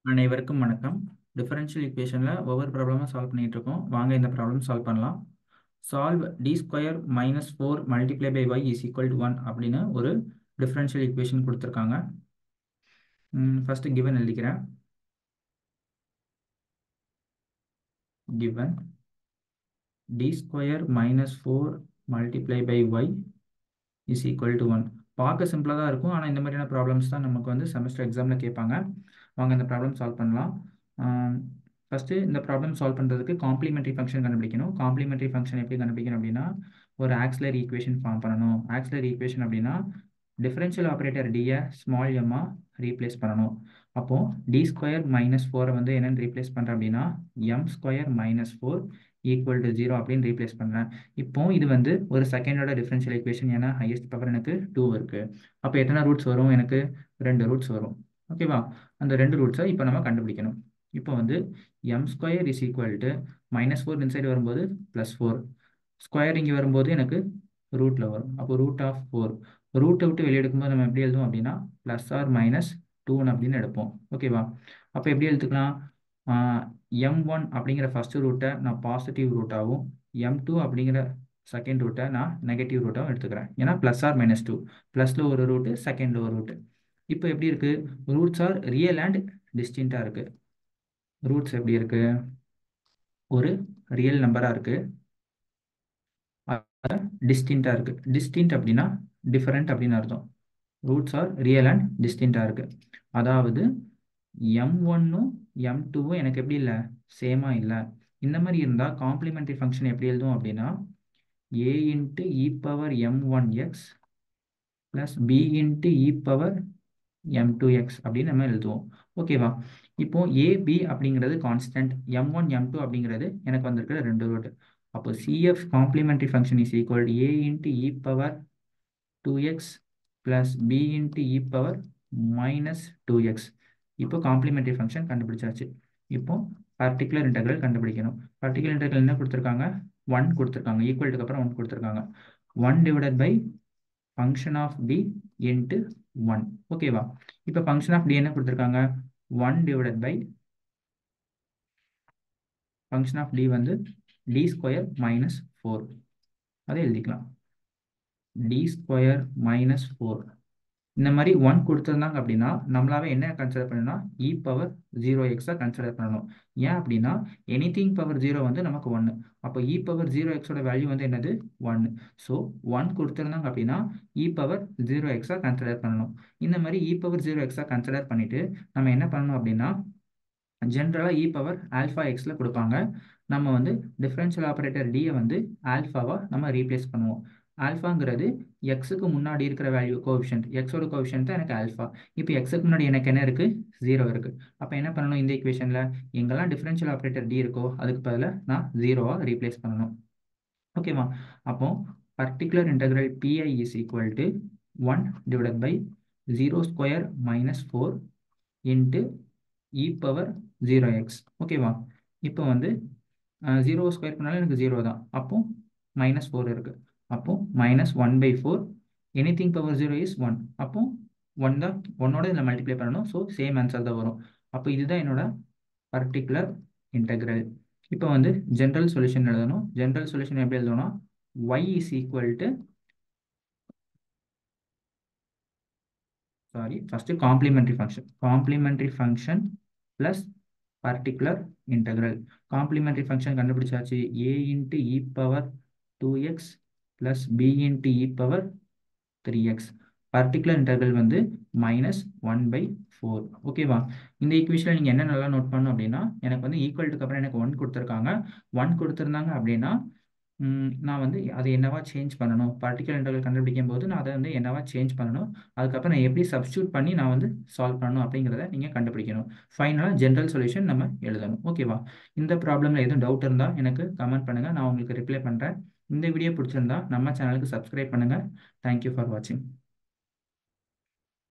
அனைவருக்கும் வணக்கம் டிஃபரன்ஷியல் ஈக்குவேஷனில் ஒவ்வொரு ப்ராப்ளமாக சால்வ் பண்ணிட்டு இருக்கோம் வாங்க இந்த ப்ராப்ளம் சால்வ் பண்ணலாம் solve D square minus four multiply by Y is equal to one அப்படின்னு ஒரு டிஃபரன்ஷியல் ஈக்குவேஷன் கொடுத்துருக்காங்க ஃபஸ்ட்டு கிவன் எழுதிக்கிறேன் given d square minus 4 multiply by y is equal to 1 பார்க்க சிம்பிளாக தான் இருக்கும் ஆனால் இந்த மாதிரியான ப்ராப்ளம்ஸ் தான் நமக்கு வந்து செமஸ்டர் எக்ஸாமில் கேட்பாங்க வாங்க இந்த ப்ராப்ளம் சால்வ் பண்ணலாம் ஃபஸ்ட்டு இந்த ப்ராப்ளம் சால்வ் பண்ணுறதுக்கு காம்ப்ளிமெண்ட்ரி ஃபங்க்ஷன் கண்டுபிடிக்கணும் காம்ப்ளிமெண்ட்ரி ஃபங்க்ஷன் எப்படி கண்டுபிடிக்கணும் அப்படின்னா ஒரு ஆக்சிலரி ஈக்குவேஷன் ஃபார்ம் பண்ணணும் ஆக்சிலரி ஈக்குவேஷன் அப்படின்னா டிஃபரன்ஷியல் ஆப்ரேட்டர் டியை ஸ்மால் எம்மாக ரீப்ளேஸ் பண்ணணும் அப்போது டி ஸ்கொயர் மைனஸ் ஃபோரை வந்து என்னென்னு ரீப்ளேஸ் பண்ணுறேன் அப்படின்னா M square minus four equal to zero அப்படின்னு ரீப்ளேஸ் பண்ணுறேன் இப்போ இது வந்து ஒரு செகண்டோட டிஃபரன்ஷியல் ஈக்குவேஷன் ஏன்னா ஹையஸ்ட் பவர் எனக்கு டூ இருக்குது அப்போ எத்தனை ரூட்ஸ் வரும் எனக்கு ரெண்டு ரூட்ஸ் வரும் ஓகேவா அந்த ரெண்டு ரூட்ஸை இப்போ நம்ம கண்டுபிடிக்கணும் இப்போ வந்து M square is equal to minus four inside வரும்போது ப்ளஸ் ஃபோர் ஸ்கொயர் இங்கே வரும்போது எனக்கு ரூட்டில் வரும் அப்போ ரூட் ஆஃப் ஃபோர் ரூட்டை விட்டு வெளியே எடுக்கும்போது நம்ம எப்படி எழுதுவோம் அப்படின்னா ப்ளஸ் ஆர் மைனஸ் டூன்னு அப்படின்னு எடுப்போம் ஓகேவா அப்போ எப்படி எடுத்துக்கலாம் எம் ஒன் அப்படிங்கிற ஃபஸ்ட்டு ரூட்டை நான் பாசிட்டிவ் ரூட்டாகவும் எம் டூ அப்படிங்கிற செகண்ட் ரூட்டை நான் நெகட்டிவ் ரூட்டாகவும் எடுத்துக்கிறேன் ஏன்னா ப்ளஸ் ஆர் மைனஸ் டூ ப்ளஸில் ஒரு ரூட்டு செகண்டில் ஒரு ரூட்டு இப்போ எப்படி இருக்குது ரூட்ஸ் ஆர் ரியல் அண்ட் டிஸ்டிங்டாக இருக்குது ரூட்ஸ் எப்படி இருக்குது ஒரு ரியல் நம்பராக இருக்குது டிஸ்டிங்டாக இருக்குது டிஸ்டின்ட் அப்படின்னா டிஃபரெண்ட் அப்படின்னு அர்த்தம் ரூட்ஸ் ஆர் ரியல் அண்ட் டிஸ்டிங்டாக இருக்குது அதாவது எம் ஒன்னும் எம் டூவும் எனக்கு எப்படி இல்லை சேமாக இல்லை இந்த மாதிரி இருந்தால் காம்ப்ளிமெண்ட்ரி ஃபங்க்ஷன் எப்படி எழுதும் அப்படின்னா A into E power M one X plus B into E power M two X அப்படின்னு நம்ம எழுதுவோம் ஓகேவா இப்போ ஏ பி அப்படிங்கிறது constant M one M two அப்படிங்கிறது எனக்கு வந்திருக்கிற ரெண்டு ரூட் அப்போ CF complementary function is equal A into E power two X plus B into E power minus two X இப்போ காம்ப்ளிமெண்ட்ரி ஃபங்க்ஷன் கண்டுபிடிச்சாச்சு இப்போ பர்டிகுலர் இன்டெக்ரல் கண்டுபிடிக்கணும் பர்டிகுலர் இன்டெக்ரல் என்ன கொடுத்துருக்காங்க ஒன் கொடுத்துருக்காங்க ஈக்குவல்ட்டுக்கு அப்புறம் ஒன் கொடுத்துருக்காங்க one divided by function of D into one ஓகேவா இப்போ ஃபங்க்ஷன் ஆஃப் டி என்ன கொடுத்துருக்காங்க one divided by function of D வந்து டி ஸ்கொயர் மைனஸ் ஃபோர் அதை எழுதிக்கலாம் டி ஸ்கொயர் மைனஸ் ஃபோர் இந்த மாதிரி ஒன் கொடுத்துருந்தாங்க அப்படின்னா நம்மளாவே என்ன கன்சிடர் பண்ணணும்னா இ பவர் ஜீரோ எக்ஸாக கன்சிடர் பண்ணணும் ஏன் அப்படின்னா எனி திங் பவர் ஜீரோ வந்து நமக்கு ஒன்று அப்போ இ பவர் ஜீரோ எக்ஸோட வேல்யூ வந்து என்னது ஒன்று ஸோ ஒன் கொடுத்துருந்தாங்க அப்படின்னா இ பவர் ஜீரோ எக்ஸாக கன்சிடர் பண்ணணும் இந்த மாதிரி இ பவர் ஜீரோ எக்ஸாக கன்சிடர் பண்ணிவிட்டு நம்ம என்ன பண்ணணும் அப்படின்னா ஜென்ரலாக இ பவர் ஆல்ஃபா எக்ஸில் கொடுப்பாங்க நம்ம வந்து டிஃப்ரென்ஷியல் ஆப்ரேட்டர் டியை வந்து ஆல்ஃபாவாக நம்ம ரீப்ளேஸ் பண்ணுவோம் ஆல்ஃபாங்கிறது எக்ஸுக்கு முன்னாடி இருக்கிற வேல்யூ கோவிஷன்ட் எக்ஸோட கோவிஷன்ட் தான் எனக்கு ஆல்ஃபா இப்போ எக்ஸுக்கு முன்னாடி எனக்கு என்ன இருக்குது ஜீரோ இருக்குது அப்போ என்ன பண்ணணும் இந்த ஈக்குவேஷனில் எங்கெல்லாம் டிஃப்ரென்ஷியல் ஆப்ரேட்டர் டி இருக்கோ அதுக்கு பதிலாக நான் ஜீரோவாக ரீப்ளேஸ் பண்ணணும் ஓகேவா அப்போ particular integral PI is equal to one divided by zero square minus four into E power zero X ஓகேவா இப்போ வந்து ஜீரோ ஸ்கொயர் பண்ணாலும் எனக்கு ஜீரோ தான் அப்போ மைனஸ் ஃபோர் இருக்குது அப்போ minus one by four anything power zero is one அப்போ ஒன் தான் ஒன்னோட இதில் மல்டிப்ளை பண்ணணும் ஸோ சேம் ஆன்சர் தான் வரும் அப்போ இதுதான் என்னோட பர்டிகுலர் இன்டெக்ரல் இப்போ வந்து ஜென்ரல் சொல்யூஷன் எழுதணும் ஜென்ரல் சொல்யூஷன் எப்படி எழுதணும் Y is equal to sorry first complementary function complementary function plus particular integral complementary function கண்டுபிடிச்சாச்சு A into E power two X plus b into e power 3x particular interval வந்து minus one by four ஓகேவா இந்த ஈக்குவேஷனில் நீங்கள் என்ன நல்லா note பண்ணணும் அப்படின்னா எனக்கு வந்து ஈக்குவல்ட்டுக்கு அப்புறம் எனக்கு ஒன் கொடுத்துருக்காங்க ஒன் கொடுத்துருந்தாங்க அப்படின்னா நான் வந்து அதை என்னவா சேஞ்ச் பண்ணணும் பர்டிகுலர் இன்டர்வல் கண்டுபிடிக்கும் போது நான் அதை வந்து என்னவா சேஞ்ச் பண்ணணும் அதுக்கப்புறம் நான் எப்படி சப்ஸ்டியூட் பண்ணி நான் வந்து சால்வ் பண்ணணும் அப்படிங்கிறத நீங்கள் கண்டுபிடிக்கணும் ஃபைனலாக ஜென்ரல் சொல்யூஷன் நம்ம எழுதணும் ஓகேவா இந்த ப்ராப்ளமில் எதுவும் டவுட் இருந்தால் எனக்கு கமெண்ட் பண்ணுங்கள் நான் உங்களுக்கு ரிப்ளை பண்ணுறேன் இந்த வீடியோ பிடிச்சிருந்தா நம்ம சேனலுக்கு சப்ஸ்கிரைப் பண்ணுங்கள் தேங்க்யூ ஃபார் வாட்சிங்